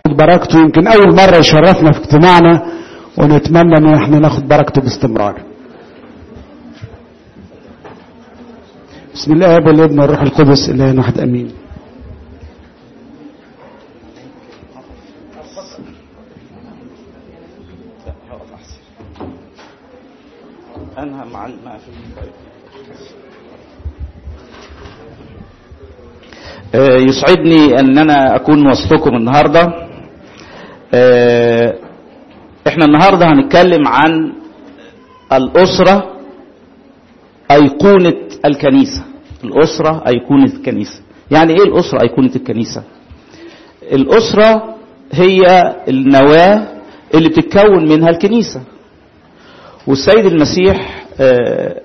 بركته يمكن أول مرة يشرفنا في اجتماعنا ونتمنى ان احنا ناخد بركته باستمرار بسم الله ابو الابن والروح القدس اله واحد امين أنهى مع مع في آه، يسعدني أن أنا أكون وسطكم النهاردة آه، احنا النهاردة هنتكلم عن الأسرة أيقونة الكنيسة الأسرة أيقونة الكنيسة يعني إيه الأسرة أيقونة الكنيسة الأسرة هي النواة اللي بتتكون منها الكنيسة والسيد المسيح آه،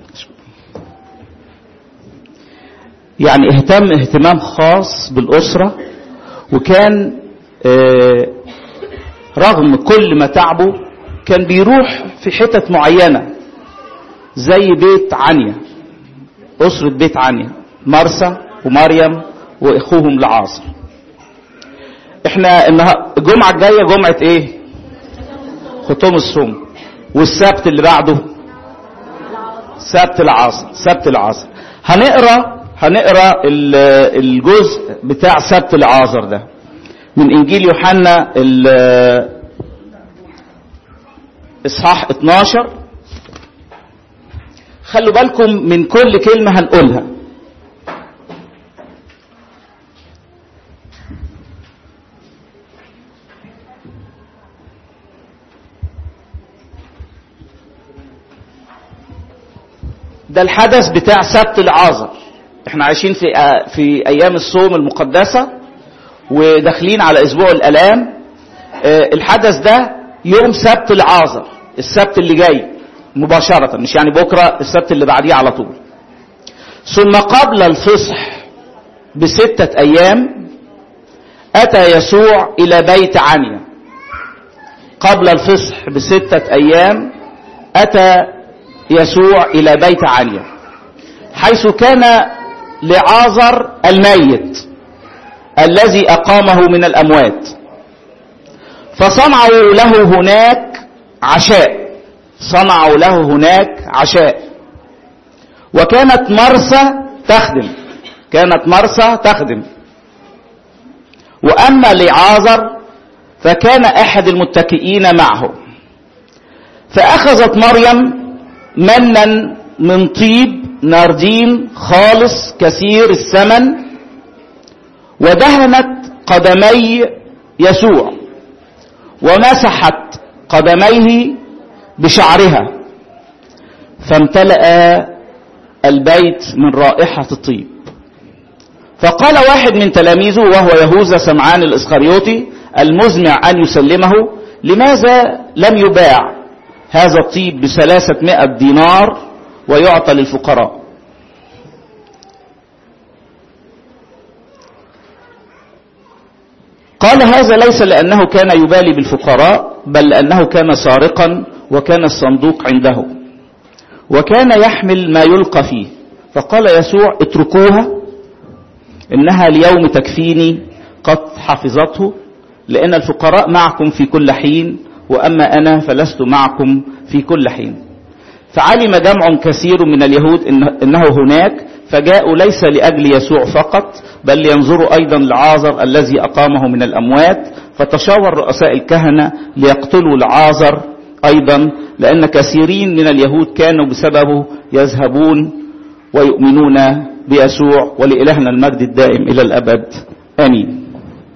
يعني اهتم اهتمام خاص بالأسرة وكان آه، رغم كل ما تعبه كان بيروح في حتت معينة زي بيت عنيا أسرة بيت عنيا مرسى ومريم وإخوهم لعاصر احنا النها- الجمعة الجاية جمعة ايه ختام الصوم والسبت اللي بعده سبت العصر سبت العصر هنقرا هنقرا ال- الجزء بتاع سبت العازر ده من انجيل يوحنا ال- اصحاح 12 خلوا بالكم من كل كلمه هنقولها ده الحدث بتاع سبت العازر احنا عايشين في في ايام الصوم المقدسه وداخلين على اسبوع الالام آه، الحدث ده يوم سبت العازر السبت اللي جاي مباشره مش يعني بكره السبت اللي بعديه على طول ثم قبل الفصح بستة أيام أتى يسوع إلى بيت عنيا قبل الفصح بستة أيام أتى يسوع إلى بيت عنيا حيث كان لعازر الميت الذي أقامه من الأموات فصنعوا له هناك عشاء صنعوا له هناك عشاء وكانت مرسى تخدم كانت مرسى تخدم وأما لعازر فكان أحد المتكئين معه فأخذت مريم منا من طيب ناردين خالص كثير الثمن ودهنت قدمي يسوع ومسحت قدميه بشعرها فامتلأ البيت من رائحة الطيب فقال واحد من تلاميذه وهو يهوذا سمعان الإسخريوطي المزمع أن يسلمه لماذا لم يباع هذا الطيب بثلاثة مئة دينار ويعطى للفقراء قال هذا ليس لأنه كان يبالي بالفقراء بل لأنه كان سارقا وكان الصندوق عنده وكان يحمل ما يلقى فيه فقال يسوع اتركوها إنها اليوم تكفيني قد حفظته لأن الفقراء معكم في كل حين وأما أنا فلست معكم في كل حين فعلم جمع كثير من اليهود إن- إنه هناك فجاءوا ليس لأجل يسوع فقط بل لينظروا أيضا لعازر الذي أقامه من الأموات فتشاور رؤساء الكهنة ليقتلوا لعازر أيضا لأن كثيرين من اليهود كانوا بسببه يذهبون ويؤمنون بيسوع ولإلهنا المجد الدائم إلى الأبد آمين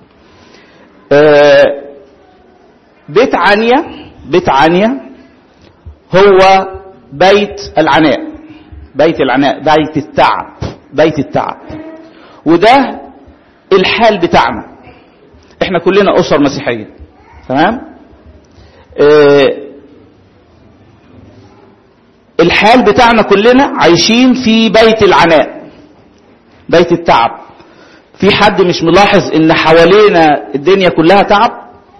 آه، بيت عنيا بيت عنيا هو بيت العناء بيت العناء بيت التعب بيت التعب وده الحال بتاعنا احنا كلنا اسر مسيحيه تمام اه الحال بتاعنا كلنا عايشين في بيت العناء بيت التعب في حد مش ملاحظ ان حوالينا الدنيا كلها تعب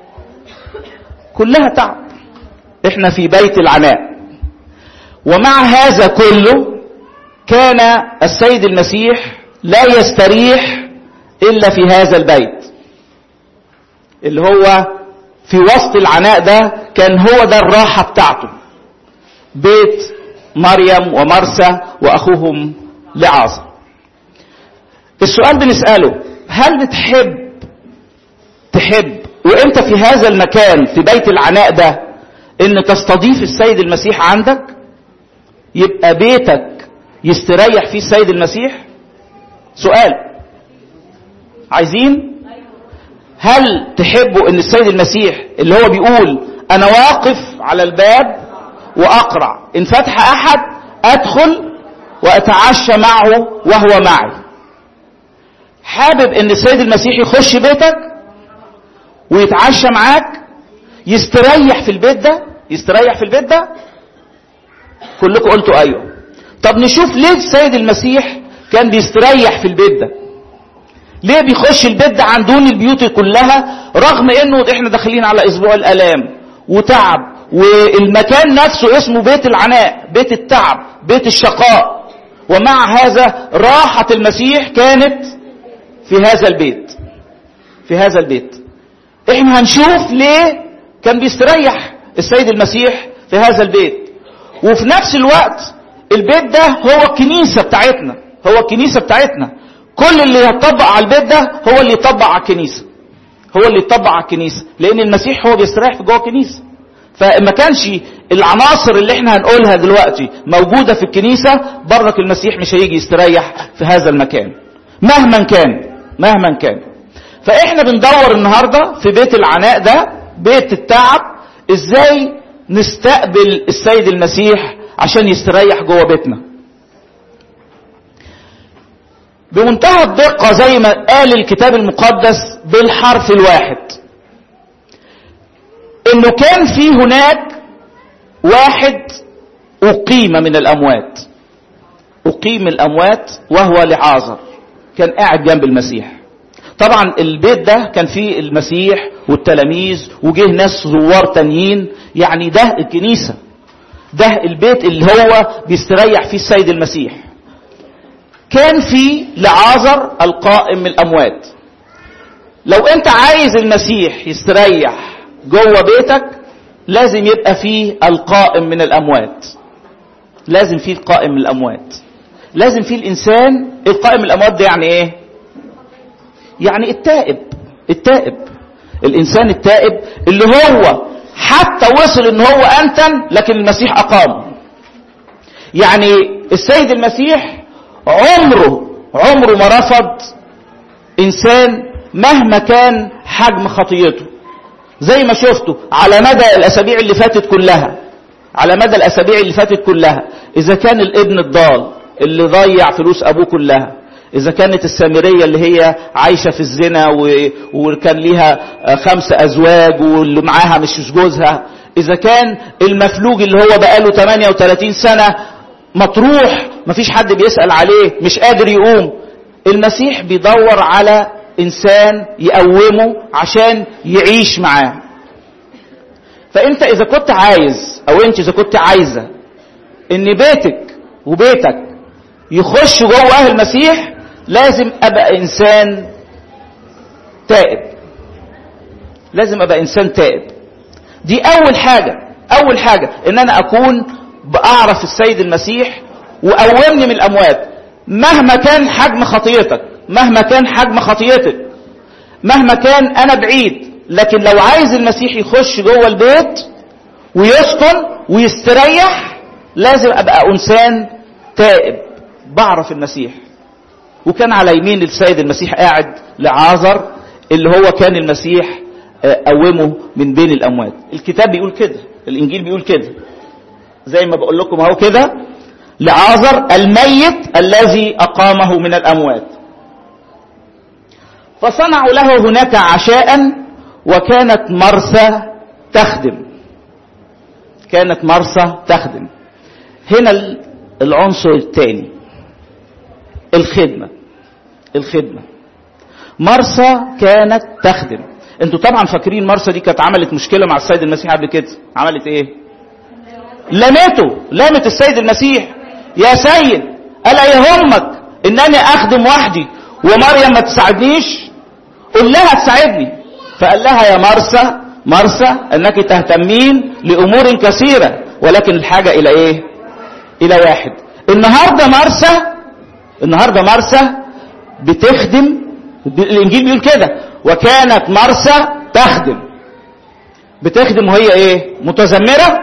كلها تعب احنا في بيت العناء ومع هذا كله كان السيد المسيح لا يستريح الا في هذا البيت اللي هو في وسط العناء ده كان هو ده الراحة بتاعته بيت مريم ومرسى وأخوهم لعازر السؤال بنسأله هل بتحب تحب وانت في هذا المكان في بيت العناء ده ان تستضيف السيد المسيح عندك يبقى بيتك يستريح فيه السيد المسيح سؤال عايزين هل تحبوا ان السيد المسيح اللي هو بيقول انا واقف على الباب واقرع ان فتح احد ادخل واتعشى معه وهو معي حابب ان السيد المسيح يخش بيتك ويتعشى معاك يستريح في البيت ده يستريح في البيت ده كلكم قلتوا ايوه طب نشوف ليه السيد المسيح كان بيستريح في البيت ده ليه بيخش البيت ده عن دون البيوت كلها رغم انه احنا داخلين على اسبوع الالام وتعب والمكان نفسه اسمه بيت العناء بيت التعب بيت الشقاء ومع هذا راحة المسيح كانت في هذا البيت في هذا البيت احنا هنشوف ليه كان بيستريح السيد المسيح في هذا البيت وفي نفس الوقت البيت ده هو الكنيسة بتاعتنا هو الكنيسة بتاعتنا كل اللي يطبق على البيت ده هو اللي يطبق على الكنيسة هو اللي يطبق على الكنيسة لأن المسيح هو بيستريح في جوه الكنيسة فما كانش العناصر اللي احنا هنقولها دلوقتي موجودة في الكنيسة برك المسيح مش هيجي يستريح في هذا المكان مهما كان مهما كان فاحنا بندور النهاردة في بيت العناء ده بيت التعب ازاي نستقبل السيد المسيح عشان يستريح جوه بيتنا بمنتهى الدقة زي ما قال الكتاب المقدس بالحرف الواحد انه كان في هناك واحد اقيم من الاموات اقيم الاموات وهو لعازر كان قاعد جنب المسيح طبعا البيت ده كان فيه المسيح والتلاميذ وجه ناس زوار تانيين يعني ده الكنيسة ده البيت اللي هو بيستريح فيه السيد المسيح كان في لعازر القائم من الأموات لو انت عايز المسيح يستريح جوه بيتك لازم يبقى فيه القائم من الأموات لازم فيه القائم من الأموات لازم فيه الإنسان القائم من الأموات ده يعني إيه يعني التائب التائب الإنسان التائب اللي هو حتى وصل ان هو أنتن لكن المسيح أقامه يعني السيد المسيح عمره عمره ما رفض إنسان مهما كان حجم خطيته زي ما شفتوا على مدى الأسابيع اللي فاتت كلها على مدى الأسابيع اللي فاتت كلها إذا كان الابن الضال اللي ضيع فلوس أبوه كلها إذا كانت السامرية اللي هي عايشة في الزنا و... وكان ليها خمس أزواج واللي معاها مش جوزها إذا كان المفلوج اللي هو بقاله 38 سنة مطروح مفيش حد بيسأل عليه مش قادر يقوم المسيح بيدور على إنسان يقومه عشان يعيش معاه فأنت إذا كنت عايز أو أنت إذا كنت عايزة إن بيتك وبيتك يخش جوه أهل المسيح لازم أبقى إنسان تائب لازم أبقى إنسان تائب دي أول حاجة أول حاجة إن أنا أكون بأعرف السيد المسيح وقومني من الأموات مهما كان حجم خطيتك مهما كان حجم خطيتك مهما كان أنا بعيد لكن لو عايز المسيح يخش جوه البيت ويسكن ويستريح لازم أبقى إنسان تائب بعرف المسيح وكان على يمين السيد المسيح قاعد لعازر اللي هو كان المسيح قومه من بين الأموات الكتاب بيقول كده الإنجيل بيقول كده زي ما بقول لكم اهو كده لعازر الميت الذي أقامه من الأموات فصنعوا له هناك عشاء وكانت مرسى تخدم كانت مرسى تخدم هنا العنصر الثاني الخدمة الخدمة مرسى كانت تخدم انتوا طبعا فاكرين مرسى دي كانت عملت مشكلة مع السيد المسيح قبل كده عملت ايه لمته لامت السيد المسيح يا سيد ألا يهمك انني اخدم وحدي ومريم ما تساعدنيش قل لها تساعدني فقال لها يا مرسى مرسى انك تهتمين لامور كثيره ولكن الحاجه الى ايه الى واحد النهارده مرسى النهارده مرسى بتخدم الانجيل بيقول كده وكانت مرسى تخدم بتخدم وهي ايه متذمره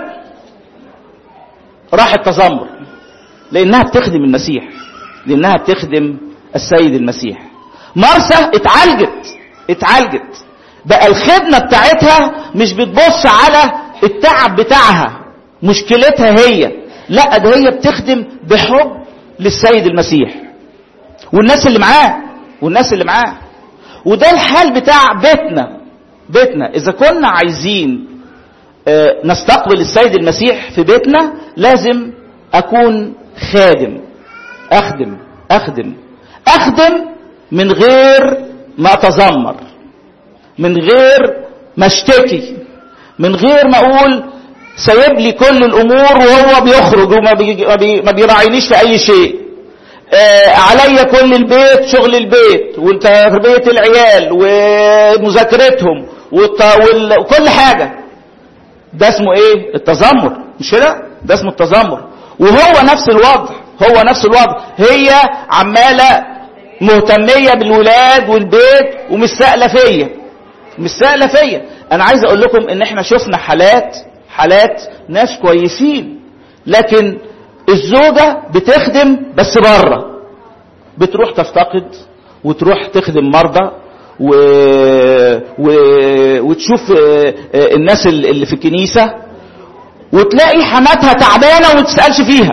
راحت تذمر لانها بتخدم المسيح لانها بتخدم السيد المسيح مرسى اتعالجت اتعالجت بقى الخدمة بتاعتها مش بتبص على التعب بتاعها مشكلتها هي لا ده هي بتخدم بحب للسيد المسيح والناس اللي معاه والناس اللي معاه وده الحال بتاع بيتنا بيتنا اذا كنا عايزين نستقبل السيد المسيح في بيتنا لازم اكون خادم اخدم اخدم اخدم من غير ما اتذمر من غير ما اشتكي من غير ما اقول سايب لي كل الامور وهو بيخرج وما بي ما بيراعينيش في اي شيء آه عليا كل البيت شغل البيت وتربيه العيال ومذاكرتهم وكل حاجه ده اسمه ايه التذمر مش كده ده اسمه التذمر وهو نفس الوضع هو نفس الوضع هي عماله مهتميه بالولاد والبيت ومش سائله فيا مش سائله فيا انا عايز اقول لكم ان احنا شفنا حالات حالات ناس كويسين لكن الزوجه بتخدم بس بره بتروح تفتقد وتروح تخدم مرضى و... و... وتشوف الناس اللي في الكنيسه وتلاقي حماتها تعبانه وما تسالش فيها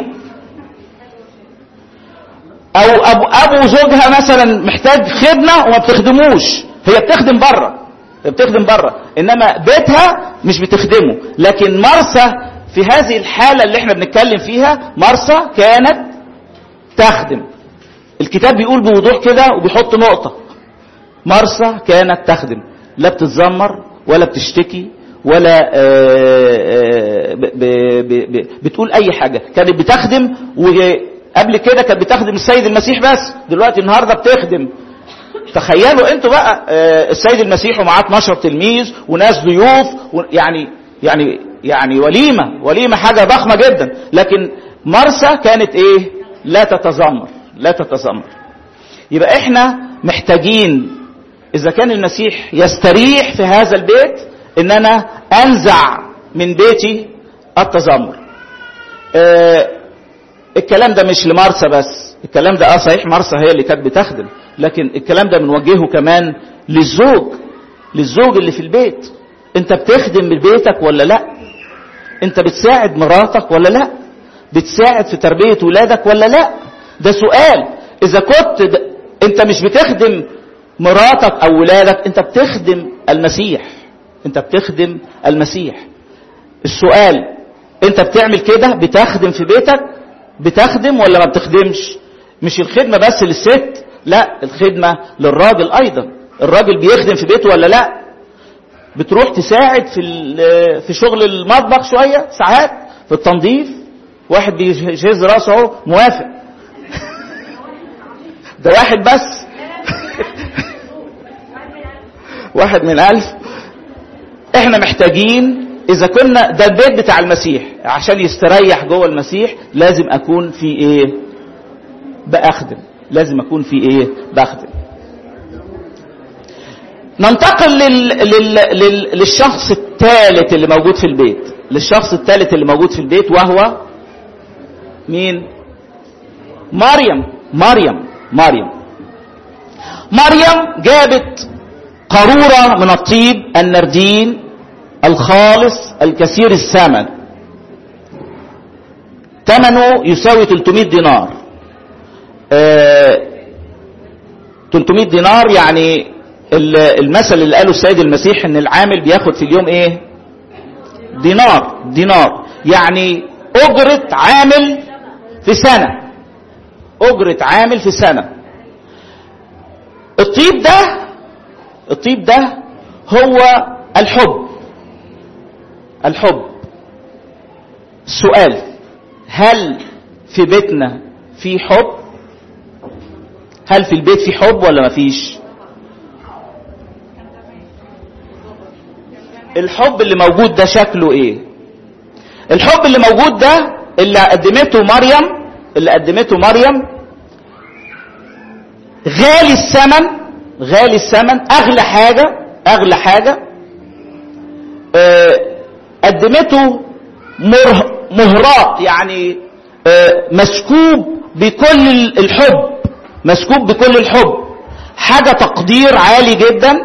او ابو ابو زوجها مثلا محتاج خدمه وما بتخدموش هي بتخدم بره هي بتخدم بره انما بيتها مش بتخدمه لكن مرسى في هذه الحاله اللي احنا بنتكلم فيها مرسى كانت تخدم الكتاب بيقول بوضوح كده وبيحط نقطه مرسى كانت تخدم لا بتتذمر ولا بتشتكي ولا بتقول اي حاجه كانت بتخدم وقبل كده كانت بتخدم السيد المسيح بس دلوقتي النهارده بتخدم تخيلوا انتوا بقى السيد المسيح ومعاه 12 تلميذ وناس ضيوف يعني يعني يعني وليمه وليمه حاجه ضخمه جدا لكن مرسى كانت ايه لا تتذمر لا تتذمر يبقى احنا محتاجين اذا كان المسيح يستريح في هذا البيت ان انا انزع من بيتي التذمر آه الكلام ده مش لمارسا بس الكلام ده اه صحيح مارسا هي اللي كانت بتخدم لكن الكلام ده بنوجهه كمان للزوج للزوج اللي في البيت انت بتخدم بيتك ولا لا انت بتساعد مراتك ولا لا بتساعد في تربية ولادك ولا لا ده سؤال اذا كنت د... انت مش بتخدم مراتك او ولادك انت بتخدم المسيح انت بتخدم المسيح السؤال انت بتعمل كده بتخدم في بيتك بتخدم ولا ما بتخدمش مش الخدمة بس للست لا الخدمة للراجل ايضا الراجل بيخدم في بيته ولا لا بتروح تساعد في في شغل المطبخ شوية ساعات في التنظيف واحد بيهز راسه اهو موافق ده واحد بس واحد من ألف احنا محتاجين اذا كنا ده البيت بتاع المسيح عشان يستريح جوه المسيح لازم اكون في ايه باخدم لازم اكون في ايه بخدم ننتقل لل... لل... لل... للشخص الثالث اللي موجود في البيت للشخص الثالث اللي موجود في البيت وهو مين مريم مريم مريم مريم جابت قارورة من الطيب النردين الخالص الكثير الثمن ثمنه يساوي 300 دينار آه 300 دينار يعني المثل اللي قاله السيد المسيح ان العامل بياخد في اليوم ايه دينار دينار يعني اجرة عامل في سنة اجرة عامل في سنة الطيب ده الطيب ده هو الحب الحب السؤال هل في بيتنا في حب هل في البيت في حب ولا مفيش الحب اللي موجود ده شكله ايه الحب اللي موجود ده اللي قدمته مريم اللي قدمته مريم غالي الثمن غالي الثمن اغلى حاجة اغلى حاجة آه، قدمته مره- مهرات يعني آه، مسكوب بكل الحب مسكوب بكل الحب حاجة تقدير عالي جدا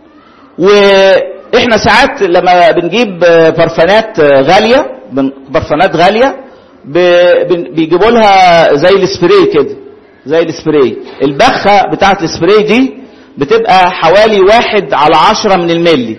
واحنا ساعات لما بنجيب آه، برفانات آه، غالية بن- برفانات غالية ب- بن- بيجيبوا لها زي السبراي كده زي السبراي البخة بتاعت السبراي دي بتبقى حوالي واحد على عشرة من الملي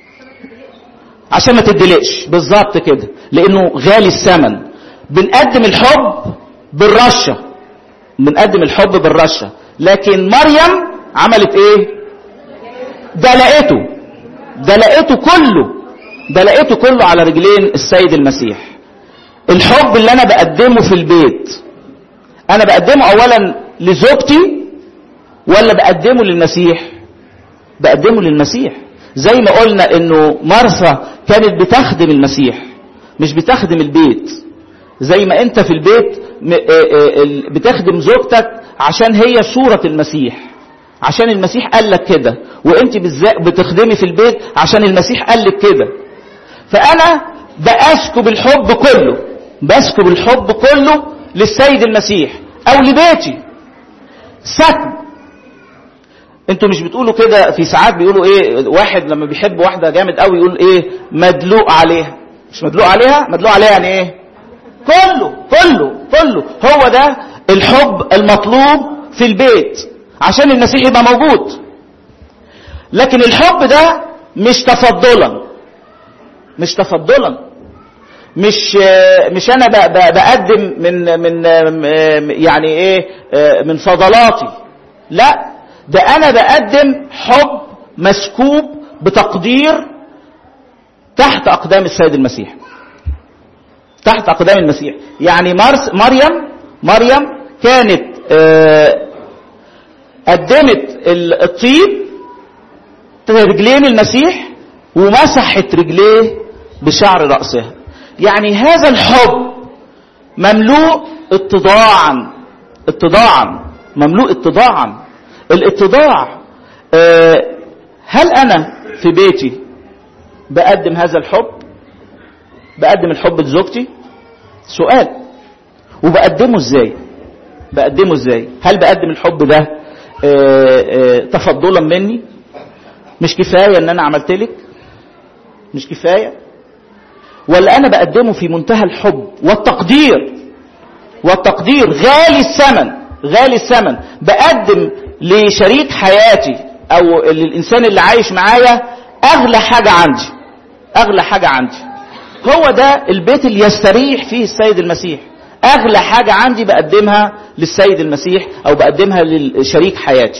عشان ما تدلقش بالظبط كده لانه غالي الثمن بنقدم الحب بالرشه بنقدم الحب بالرشه لكن مريم عملت ايه ده لقيته ده لقيته كله ده لقيته كله على رجلين السيد المسيح الحب اللي انا بقدمه في البيت انا بقدمه اولا لزوجتي ولا بقدمه للمسيح بقدمه للمسيح زي ما قلنا انه مرثا كانت بتخدم المسيح مش بتخدم البيت زي ما انت في البيت م- آه، آه، ال- بتخدم زوجتك عشان هي صورة المسيح عشان المسيح قال لك كده وانت بالذات بتخدمي في البيت عشان المسيح قال لك كده فانا باسكب الحب كله بسكب الحب كله للسيد المسيح او لبيتي سكب انتوا مش بتقولوا كده في ساعات بيقولوا ايه واحد لما بيحب واحده جامد قوي يقول ايه مدلوق عليها مش مدلوق عليها مدلوق عليها يعني ايه كله كله كله هو ده الحب المطلوب في البيت عشان المسيح يبقى موجود لكن الحب ده مش تفضلا مش تفضلا مش مش انا ب- ب- بقدم من من يعني ايه من فضلاتي لا ده انا بقدم حب مسكوب بتقدير تحت اقدام السيد المسيح تحت اقدام المسيح يعني مرس مريم مريم كانت آه، قدمت ال- الطيب رجلين المسيح ومسحت رجليه بشعر رأسها يعني هذا الحب مملوء اتضاعا اتضاعا مملوء اتضاعا الاتضاع آه، هل انا في بيتي بقدم هذا الحب بقدم الحب لزوجتي سؤال وبقدمه ازاي بقدمه ازاي هل بقدم الحب ده آه، آه، تفضلا مني مش كفايه ان انا عملت لك مش كفايه ولا انا بقدمه في منتهى الحب والتقدير والتقدير غالي الثمن غالي الثمن بقدم لشريك حياتي او للانسان اللي عايش معايا اغلى حاجه عندي اغلى حاجه عندي هو ده البيت اللي يستريح فيه السيد المسيح اغلى حاجه عندي بقدمها للسيد المسيح او بقدمها لشريك حياتي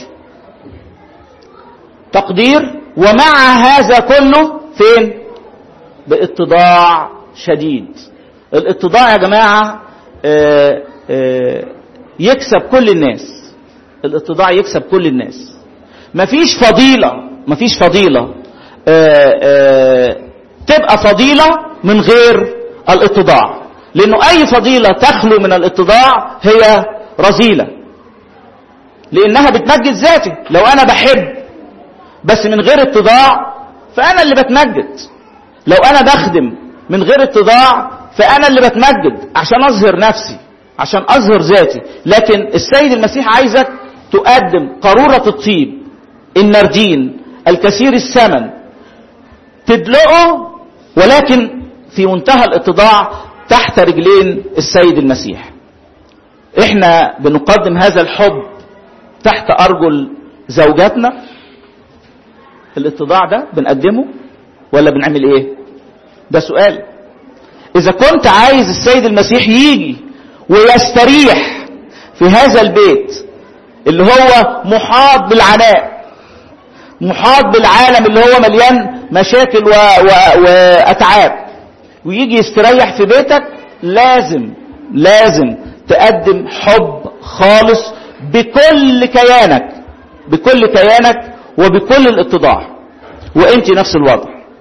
تقدير ومع هذا كله فين باتضاع شديد الاتضاع يا جماعه آه، آه، يكسب كل الناس الاتضاع يكسب كل الناس مفيش فضيلة مفيش فضيلة آه، آه، تبقى فضيلة من غير الاتضاع لأنه أي فضيلة تخلو من الاتضاع هي رذيلة لأنها بتمجد ذاتي لو أنا بحب بس من غير اتضاع فأنا اللي بتمجد لو أنا بخدم من غير اتضاع فأنا اللي بتمجد عشان أظهر نفسي عشان أظهر ذاتي لكن السيد المسيح عايزك تقدم قارورة الطيب النردين الكثير الثمن تدلقه ولكن في منتهى الاتضاع تحت رجلين السيد المسيح احنا بنقدم هذا الحب تحت ارجل زوجاتنا الاتضاع ده بنقدمه ولا بنعمل ايه ده سؤال اذا كنت عايز السيد المسيح يجي ويستريح في هذا البيت اللي هو محاط بالعناء محاط بالعالم اللي هو مليان مشاكل و... و... واتعاب ويجي يستريح في بيتك لازم لازم تقدم حب خالص بكل كيانك بكل كيانك وبكل الاتضاع وانت نفس الوضع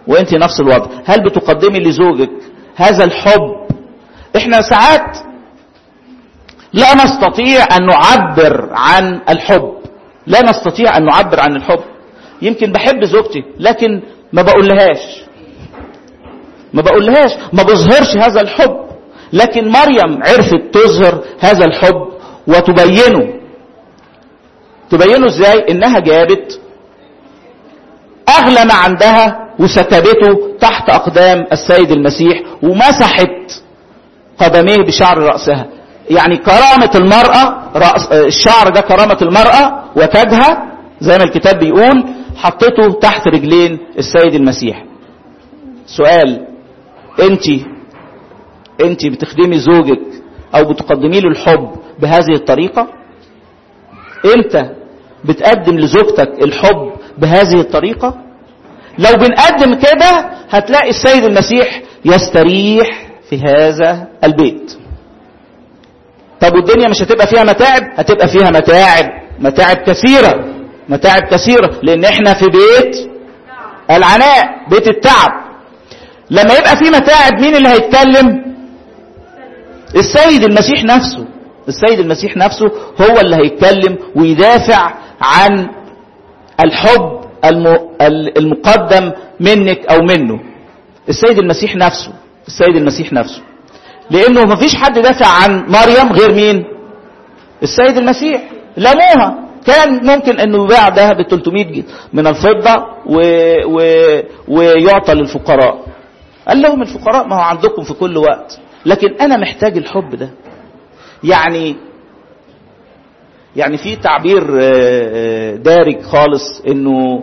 وانت نفس الوضع هل بتقدمي لزوجك هذا الحب احنا ساعات لا نستطيع ان نعبر عن الحب لا نستطيع ان نعبر عن الحب يمكن بحب زوجتي لكن ما بقولهاش ما بقولهاش ما بظهرش هذا الحب لكن مريم عرفت تظهر هذا الحب وتبينه تبينه ازاي انها جابت اغلى ما عندها وسكبته تحت اقدام السيد المسيح ومسحت قدميه بشعر راسها يعني كرامه المراه رأس الشعر ده كرامه المراه وتاجها زي ما الكتاب بيقول حطته تحت رجلين السيد المسيح سؤال انت انت بتخدمي زوجك او بتقدمي له الحب بهذه الطريقه انت بتقدم لزوجتك الحب بهذه الطريقه لو بنقدم كده هتلاقي السيد المسيح يستريح في هذا البيت طب والدنيا مش هتبقى فيها متاعب هتبقى فيها متاعب متاعب كثيره متاعب كثيره لان احنا في بيت العناء بيت التعب لما يبقى في متاعب مين اللي هيتكلم السيد المسيح نفسه السيد المسيح نفسه هو اللي هيتكلم ويدافع عن الحب المقدم منك او منه السيد المسيح نفسه السيد المسيح نفسه لانه ما فيش حد دافع عن مريم غير مين السيد المسيح لموها كان ممكن انه يباع ده ب 300 جنيه من الفضه و... و... ويعطى للفقراء قال لهم الفقراء ما هو عندكم في كل وقت لكن انا محتاج الحب ده يعني يعني في تعبير دارج خالص انه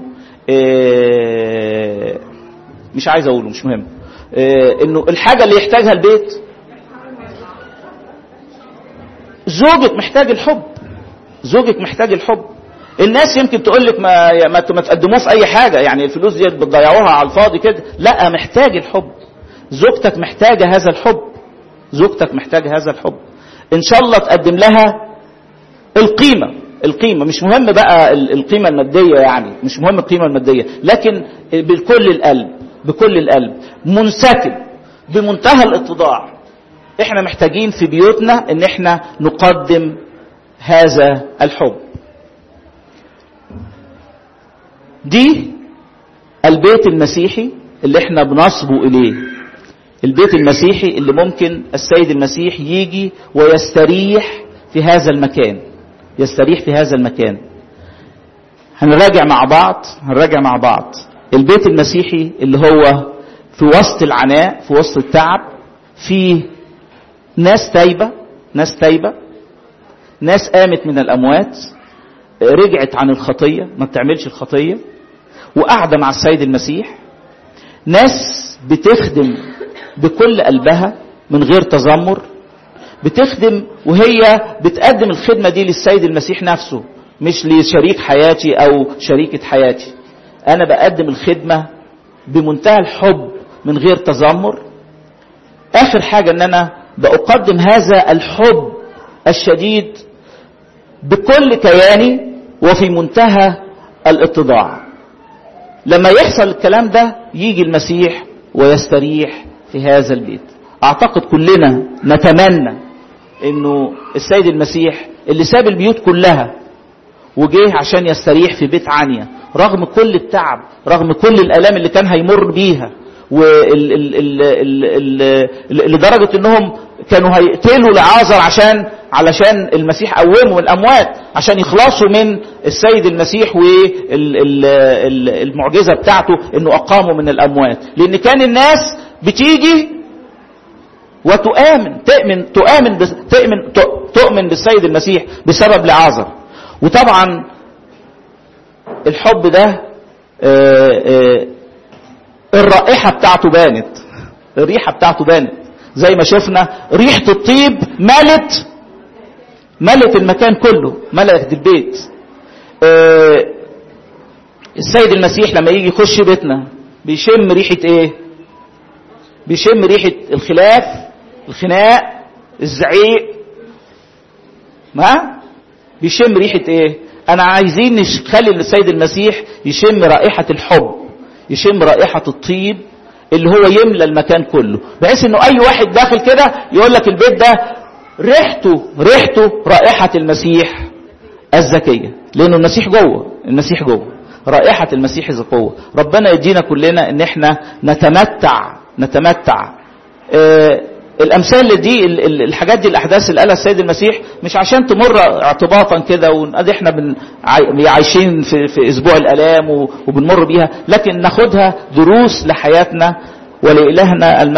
مش عايز اقوله مش مهم انه الحاجه اللي يحتاجها البيت زوجك محتاج الحب زوجك محتاج الحب الناس يمكن تقول لك ما ما تقدموه في اي حاجه يعني الفلوس دي بتضيعوها على الفاضي كده لا محتاج الحب زوجتك محتاجه هذا الحب زوجتك محتاجه هذا الحب ان شاء الله تقدم لها القيمه القيمه مش مهم بقى القيمه الماديه يعني مش مهم القيمه الماديه لكن بكل القلب بكل القلب منسكب بمنتهى الاتضاع احنا محتاجين في بيوتنا ان احنا نقدم هذا الحب دي البيت المسيحي اللي احنا بنصبو اليه البيت المسيحي اللي ممكن السيد المسيح يجي ويستريح في هذا المكان يستريح في هذا المكان هنراجع مع بعض هنراجع مع بعض البيت المسيحي اللي هو في وسط العناء في وسط التعب فيه ناس تايبة ناس تايبة ناس قامت من الأموات رجعت عن الخطية ما بتعملش الخطية وقاعدة مع السيد المسيح ناس بتخدم بكل قلبها من غير تذمر بتخدم وهي بتقدم الخدمة دي للسيد المسيح نفسه مش لشريك حياتي أو شريكة حياتي أنا بقدم الخدمة بمنتهى الحب من غير تذمر آخر حاجة أن أنا بقدم هذا الحب الشديد بكل كياني وفي منتهى الاتضاع لما يحصل الكلام ده يجي المسيح ويستريح في هذا البيت اعتقد كلنا نتمنى انه السيد المسيح اللي ساب البيوت كلها وجه عشان يستريح في بيت عنيا رغم كل التعب رغم كل الالام اللي كان هيمر بيها لدرجة انهم كانوا هيقتلوا لعازر عشان علشان المسيح قومه من الاموات عشان يخلصوا من السيد المسيح والمعجزة بتاعته انه اقامه من الاموات لان كان الناس بتيجي وتؤمن تؤمن تؤمن تؤمن تؤمن بالسيد المسيح بسبب لعازر وطبعا الحب ده آآ آآ الرائحة بتاعته بانت الريحة بتاعته بانت زي ما شفنا ريحة الطيب ملت ملت المكان كله ملت البيت آه السيد المسيح لما يجي يخش بيتنا بيشم ريحة ايه بيشم ريحة الخلاف الخناق الزعيق ما بيشم ريحة ايه انا عايزين نخلي السيد المسيح يشم رائحة الحب يشم رائحة الطيب اللي هو يملى المكان كله بحيث انه اي واحد داخل كده يقول لك البيت ده ريحته ريحته رائحة المسيح الزكية لانه المسيح جوه المسيح جوه رائحة المسيح جوه ربنا يدينا كلنا ان احنا نتمتع نتمتع آه الامثال دي الحاجات دي الاحداث اللي قالها السيد المسيح مش عشان تمر اعتباطا كده وادي احنا بن عايشين في, في اسبوع الالام وبنمر بيها لكن ناخدها دروس لحياتنا ولالهنا